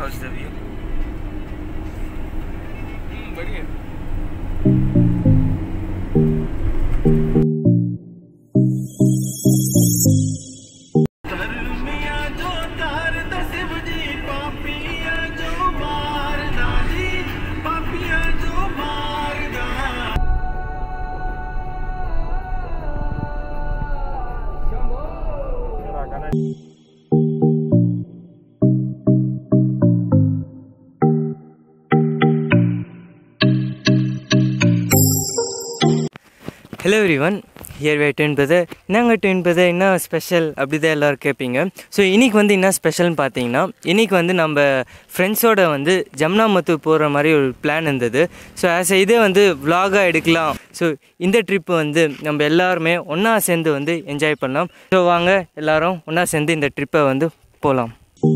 How's the view? बढ़िया hello everyone here way என்பது என்னங்க என்பது என்ன ஸ்பெஷல் அப்படி தான் எல்லோரும் கேட்பீங்க ஸோ இன்றைக்கி வந்து என்ன ஸ்பெஷல்னு பார்த்தீங்கன்னா இன்றைக்கி வந்து நம்ம ஃப்ரெண்ட்ஸோட வந்து ஜம்னாமத்து போகிற மாதிரி ஒரு பிளான் இருந்தது ஸோ ஆஸ் இதே வந்து vlog-ஆ எடுக்கலாம் ஸோ இந்த ட்ரிப்பு வந்து நம்ம எல்லாருமே ஒன்றா சேர்ந்து வந்து என்ஜாய் பண்ணலாம் ஸோ வாங்க எல்லாரும் ஒன்றா சேர்ந்து இந்த ட்ரிப்பை வந்து போகலாம்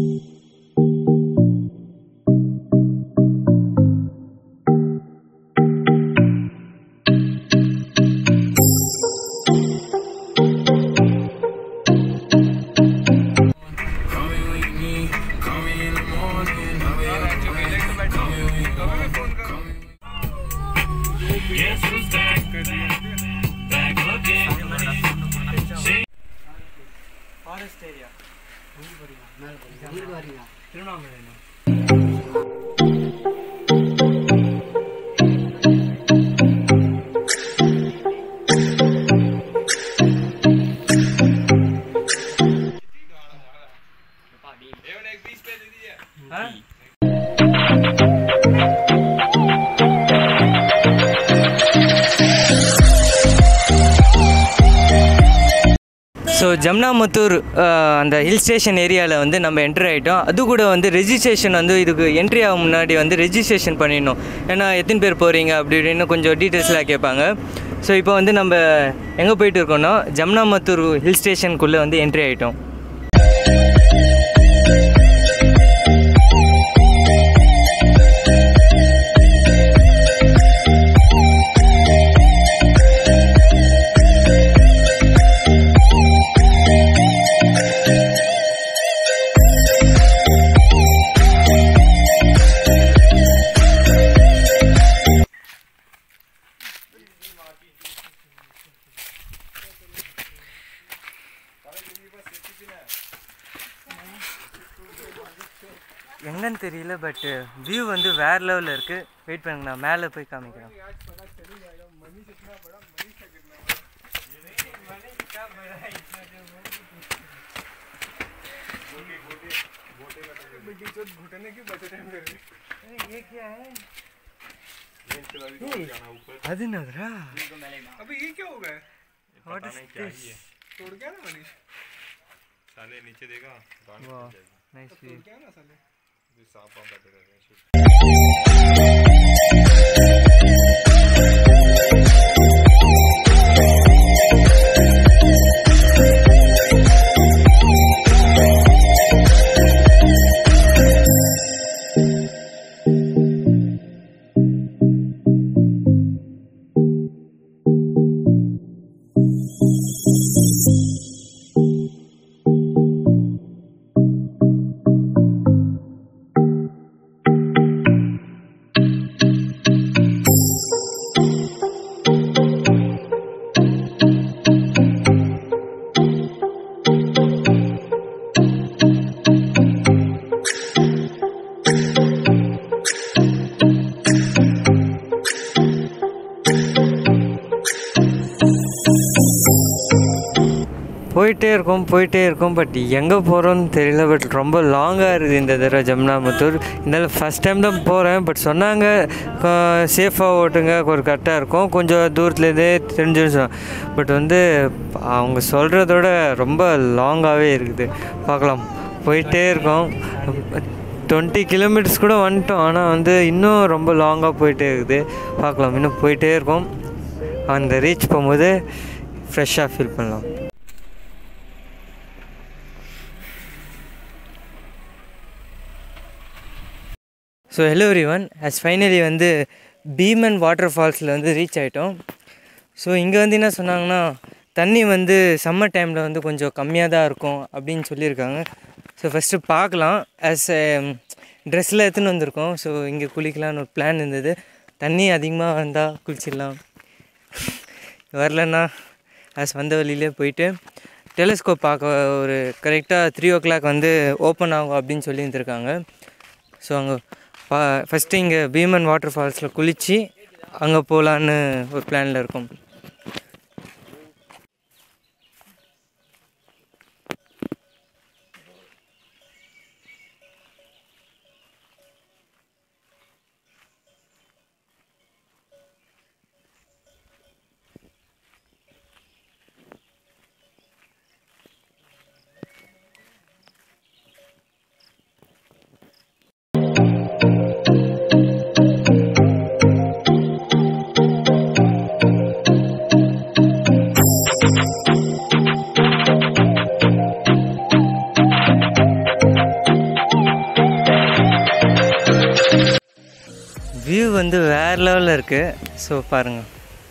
forest area Tiruvannamalai so Jamnamuthur ah, அந்த ஹில் ஸ்டேஷன் ஏரியாவில் வந்து நம்ம என்ட்ரி ஆகிட்டோம் அது கூட வந்து ரெஜிஸ்ட்ரேஷன் வந்து இதுக்கு என்ட்ரி ஆகும் முன்னாடி வந்து ரெஜிஸ்ட்ரேஷன் பண்ணிடணும் ஏன்னா எத்தனை பேர் போகிறீங்க அப்படி இப்படின்னு கொஞ்சம் டீட்டெயில்ஸ்லாம் கேட்பாங்க ஸோ இப்போ வந்து நம்ம எங்கே போயிட்டு இருக்கோம்னா ஜம்னாமத்தூர் ஹில் ஸ்டேஷனுக்குள்ளே வந்து என்ட்ரி ஆகிட்டோம் எங்கன்னு தெரியல பட் வியூ வந்து வேறு லெவலில் இருக்குது வெயிட் பண்ணுங்க நான் மேலே போய் காமிக்கிறேன் घुटने की बचे टाइम कर அது என்னதுரா अबे ये क्या हो गया வாட் இஸ் திஸ் तोड़ क्या ना मनीष साले नीचे देगा गाड़ी वाह खुल जाएगी நைஸ் तोड़ வியூ क्या ना साले फिर सांप वाम काटेगा ऐसे। போயிட்டே இருக்கோம் போயிட்டே இருக்கோம் பட் எங்கே போகிறோன்னு தெரியல பட் ரொம்ப லாங்காக இருக்குது இந்த தடவை ஜமுனாமுத்தூர் இருந்தாலும் ஃபஸ்ட் டைம் தான் போகிறேன் பட் சொன்னாங்க சேஃபாக ஓட்டுங்க ஒரு கரெக்டாக இருக்கும் கொஞ்சம் தூரத்துலேருந்தே தெரிஞ்சுன்னு சொன்னாங்க பட் வந்து அவங்க சொல்கிறதோட ரொம்ப லாங்காகவே இருக்குது பார்க்கலாம் போயிட்டே இருக்கோம் டுவெண்ட்டி கிலோமீட்டர்ஸ் கூட வந்துட்டோம் ஆனால் வந்து இன்னும் ரொம்ப லாங்காக போயிட்டே இருக்குது பார்க்கலாம் இன்னும் போயிட்டே இருக்கோம் அந்த ரீச் போகும்போது ஃப்ரெஷ்ஷாக ஃபீல் பண்ணலாம் so hello everyone as finally வந்து பீமன் வாட்டர் ஃபால்ஸில் வந்து ரீச் ஆகிட்டோம் ஸோ இங்கே வந்து என்ன சொன்னாங்கன்னா தண்ணி வந்து சம்மர் டைமில் வந்து கொஞ்சம் கம்மியாக தான் இருக்கும் அப்படின்னு சொல்லியிருக்காங்க ஸோ ஃபஸ்ட்டு பார்க்கலாம் ஆஸ் ட்ரெஸ்ஸில் எடுத்துன்னு வந்திருக்கோம் ஸோ இங்கே குளிக்கலாம்னு ஒரு பிளான் இருந்தது தண்ணி அதிகமாக வந்தால் குளிச்சிடலாம் வரலன்னா ஆஸ் வந்த வழியிலே போயிட்டு டெலிஸ்கோப் பார்க்க ஒரு கரெக்டாக three o'clock open ஆகும் அப்படின்னு சொல்லி இருந்திருக்காங்க ஸோ அங்கே பா ஃபஸ்ட்டு இங்கே பீமன் வாட்டர் ஃபால்ஸில் குளித்து அங்கே போகலான்னு ஒரு பிளானில் இருக்கோம் வியூ வந்து வேறு லெவலில் இருக்குது ஸோ பாருங்கள்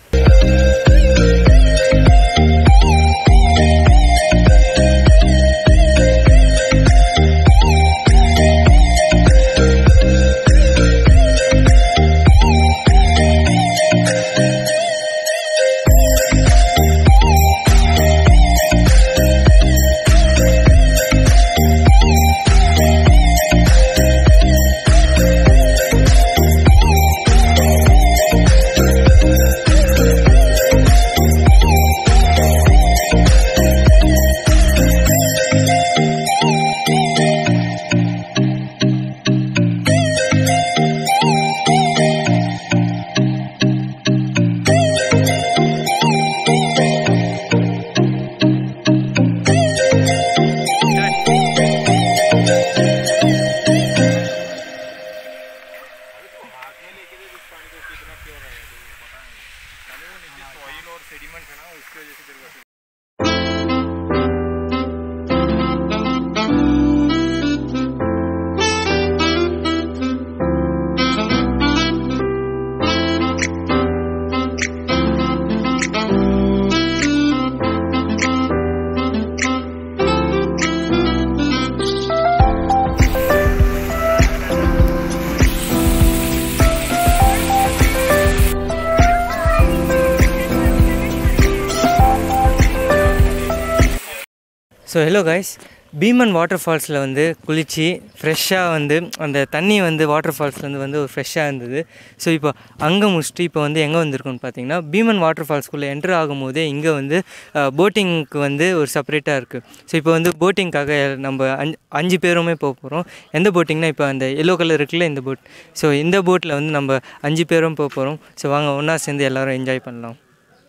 so hello guys Bheeman water ஃபால்ஸில் வந்து குளித்து ஃப்ரெஷ்ஷாக வந்து அந்த தண்ணி வந்து வாட்டர் ஃபால்ஸ்லேருந்து வந்து ஒரு ஃப்ரெஷ்ஷாக இருந்தது ஸோ இப்போ அங்கே முடிச்சுட்டு இப்போ வந்து எங்கே வந்திருக்கோம்னு பார்த்தீங்கன்னா பீமன் வாட்டர் ஃபால்ஸ்குள்ளே என்ட்ரு ஆகும்போதே இங்கே வந்து போட்டிங்க்கு வந்து ஒரு செப்பரேட்டாக இருக்குது ஸோ இப்போ வந்து போட்டிங்க்காக நம்ம அஞ்சு அஞ்சு பேருமே போக போகிறோம் எந்த போட்டிங்னா இப்போ அந்த எல்லோ கலர் இருக்குல்ல இந்த போட் ஸோ இந்த போட்டில் வந்து நம்ம அஞ்சு பேரும் போக போகிறோம் ஸோ வாங்க ஒன்றா சேர்ந்து எல்லோரும் என்ஜாய் பண்ணலாம்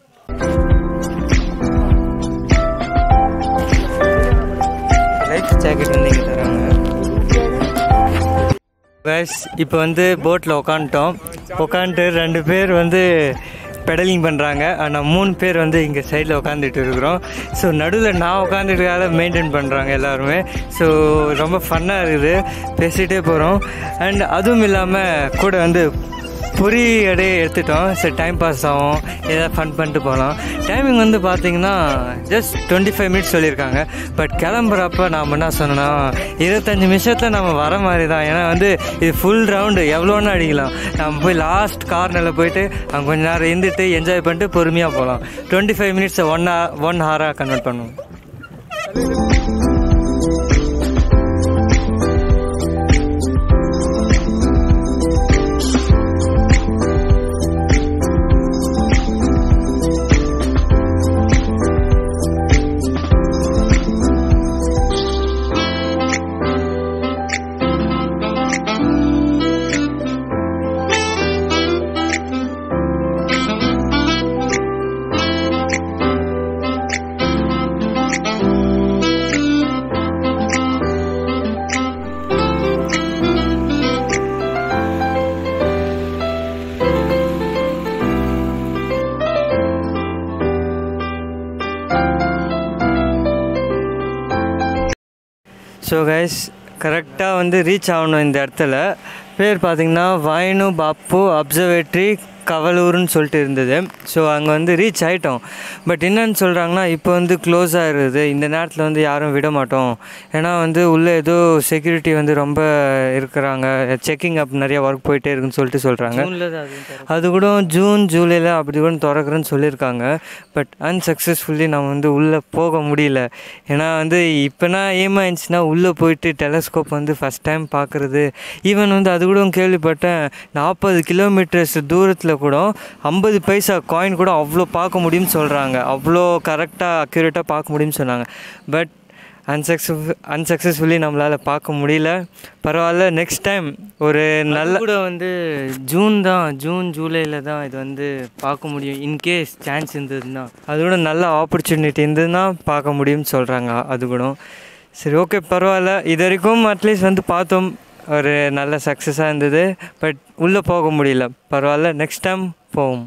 லைஃப் ஜாக்கெட் வந்து இங்கே தராங்க கைஸ் இப்போ வந்து போட்டில் உக்காந்துட்டோம் உக்காந்துட்டு ரெண்டு பேர் வந்து பெடலிங் பண்ணுறாங்க ஆனால் மூணு பேர் வந்து இங்கே சைடில் உட்காந்துட்டு இருக்கிறோம் ஸோ நடுவில் நான் உட்காந்துட்டு மெயின்டைன் பண்ணுறாங்க எல்லாருமே ஸோ ரொம்ப ஃபன்னாக இருக்குது பேசிகிட்டே போகிறோம் அண்ட் அதுவும் இல்லாமல் கூட வந்து பொரி அப்படியே எடுத்துட்டோம் சரி டைம் பாஸ் ஆகும் ஏதாவது ஃபன் பண்ணிட்டு போகலாம் டைமிங் வந்து பார்த்தீங்கன்னா ஜஸ்ட் டுவெண்ட்டி ஃபைவ் மினிட்ஸ் சொல்லியிருக்காங்க பட் கிளம்புறப்ப நாம் என்ன சொன்னோன்னா இருபத்தஞ்சி நிமிஷத்தில் நம்ம வர மாதிரி தான் ஏன்னா வந்து இது ஃபுல் ரவுண்டு எவ்வளோன்னு அடிக்கலாம் நம்ம போய் லாஸ்ட் கார்னரில் போயிட்டு அங்கே கொஞ்ச நேரம் இருந்துட்டு என்ஜாய் பண்ணிட்டு பொறுமையாக போகலாம் டுவெண்ட்டி ஃபைவ் மினிட்ஸை ஒன் ஹார் ஒன் ஹாராக கன்வெர்ட் பண்ணுவோம் ஸோ கைஸ் கரெக்டாக வந்து ரீச் ஆகணும் இந்த இடத்துல பேர் பார்த்தீங்கன்னா வாயினு பாப்பு அப்சர்வேட்ரி கவலூர்னு சொல்லிட்டு இருந்தது ஸோ அங்கே வந்து ரீச் ஆகிட்டோம் பட் என்னன்னு சொல்கிறாங்கன்னா இப்போ வந்து க்ளோஸ் ஆகிருது இந்த நேரத்தில் வந்து யாரும் விட மாட்டோம் ஏன்னா வந்து உள்ளே ஏதோ செக்யூரிட்டி வந்து ரொம்ப இருக்கிறாங்க செக்கிங் அப் நிறைய ஒர்க் போயிட்டே இருக்குன்னு சொல்லிட்டு சொல்கிறாங்க அது கூட ஜூன் ஜூலையில் அப்படி கூட திறக்கிறேன்னு சொல்லியிருக்காங்க பட் அன்சக்ஸஸ்ஃபுல்லி நம்ம வந்து உள்ளே போக முடியல ஏன்னா வந்து இப்போனா ஏமாயிடுச்சுன்னா உள்ளே போயிட்டு டெலஸ்கோப் வந்து ஃபஸ்ட் டைம் பார்க்குறது ஈவன் வந்து அது கூட கேள்விப்பட்டேன் நாற்பது கிலோமீட்டர்ஸ் தூரத்தில் கூட ஐம்பது பைசா காயின் கூட அவ்வளோ பார்க்க முடியும்னு சொல்கிறாங்க அவ்வளோ கரெக்டாக அக்யூரேட்டாக பார்க்க முடியும்னு சொன்னாங்க பட் அன்சக்ஸஸ் அன்சக்ஸஸ்ஃபுல்லி நம்மளால் பார்க்க முடியல பரவாயில்ல நெக்ஸ்ட் டைம் ஒரு நல்ல கூட வந்து ஜூன் தான் ஜூன் ஜூலையில் தான் இது வந்து பார்க்க முடியும் இன்கேஸ் சான்ஸ் இருந்ததுன்னா அது கூட நல்ல ஆப்பர்ச்சுனிட்டி இருந்ததுன்னா பார்க்க முடியும்னு சொல்கிறாங்க அது கூட சரி ஓகே பரவாயில்ல இது வரைக்கும் அட்லீஸ்ட் வந்து பார்த்தோம் ஒரு நல்ல சக்ஸஸாக இருந்தது பட் உள்ளே போக முடியல பரவாயில்ல நெக்ஸ்ட் டைம் போவோம்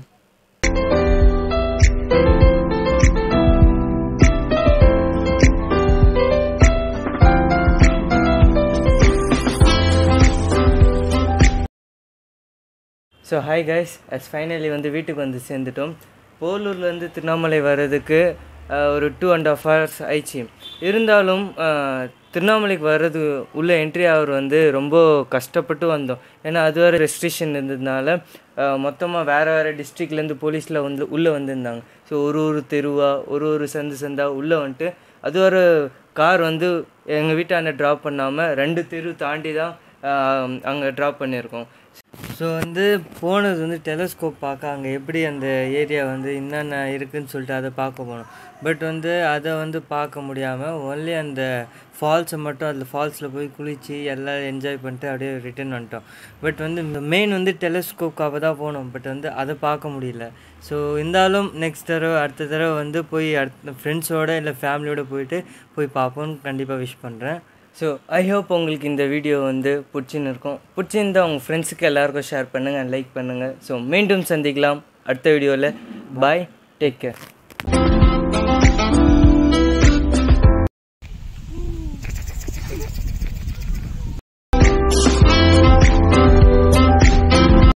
so hi guys as finally வந்து வீட்டுக்கு வந்து சேர்ந்துட்டோம் போலூர்லேருந்து திருவண்ணாமலை வர்றதுக்கு அஹ், ஒரு டூ அண்ட் ஆஃப் ஹவர்ஸ் ஆயிடுச்சு இருந்தாலும் அஹ், திருவண்ணாமலைக்கு வர்றது உள்ள என்ட்ரி ஆவர் வந்து ரொம்ப கஷ்டப்பட்டு வந்தோம் ஏன்னா அது வேறு ரெஸ்ட்ரிக்ஷன் இருந்ததுனால மொத்தமாக வேறு வேறு டிஸ்ட்ரிக்ட்லேருந்து போலீஸில் வந்து உள்ளே வந்திருந்தாங்க ஸோ ஒரு ஒரு தெருவாக ஒரு ஒரு சந்து சந்தா உள்ளே வந்துட்டு அது ஒரு கார் வந்து எங்கள் வீட்டாண்ட ட்ராப் பண்ணாமல் ரெண்டு தெரு தாண்டி தான் அங்கே ட்ராப் பண்ணியிருக்கோம் ஸோ வந்து போனது வந்து டெலஸ்கோப் பார்க்க அங்கே எப்படி அந்த ஏரியா வந்து என்னென்ன இருக்குன்னு சொல்லிட்டு அதை பார்க்க போனோம் பட் வந்து அதை வந்து பார்க்க முடியாமல் ஒன்லி அந்த ஃபால்ஸை மட்டும் அதில் ஃபால்ஸில் போய் குளித்து எல்லாம் என்ஜாய் பண்ணிட்டு அப்படியே ரிட்டர்ன் வந்துட்டோம் பட் வந்து இந்த மெயின் வந்து டெலஸ்கோப்காக தான் போனோம் பட் வந்து அதை பார்க்க முடியல ஸோ இருந்தாலும் நெக்ஸ்ட் தடவை அடுத்த தடவை வந்து போய் அடுத்த ஃப்ரெண்ட்ஸோட இல்லை ஃபேமிலியோட போயிட்டு போய் பார்ப்போம்னு கண்டிப்பாக விஷ் பண்ணுறேன் ஸோ ஐ ஹோப் உங்களுக்கு இந்த வீடியோ வந்து பிடிச்சின்னு இருக்கும் பிடிச்சிருந்தா உங்கள் ஃப்ரெண்ட்ஸுக்கு எல்லாருக்கும் ஷேர் பண்ணுங்கள் லைக் பண்ணுங்கள் ஸோ மீண்டும் சந்திக்கலாம் அடுத்த வீடியோவில் பாய் டேக் கேர்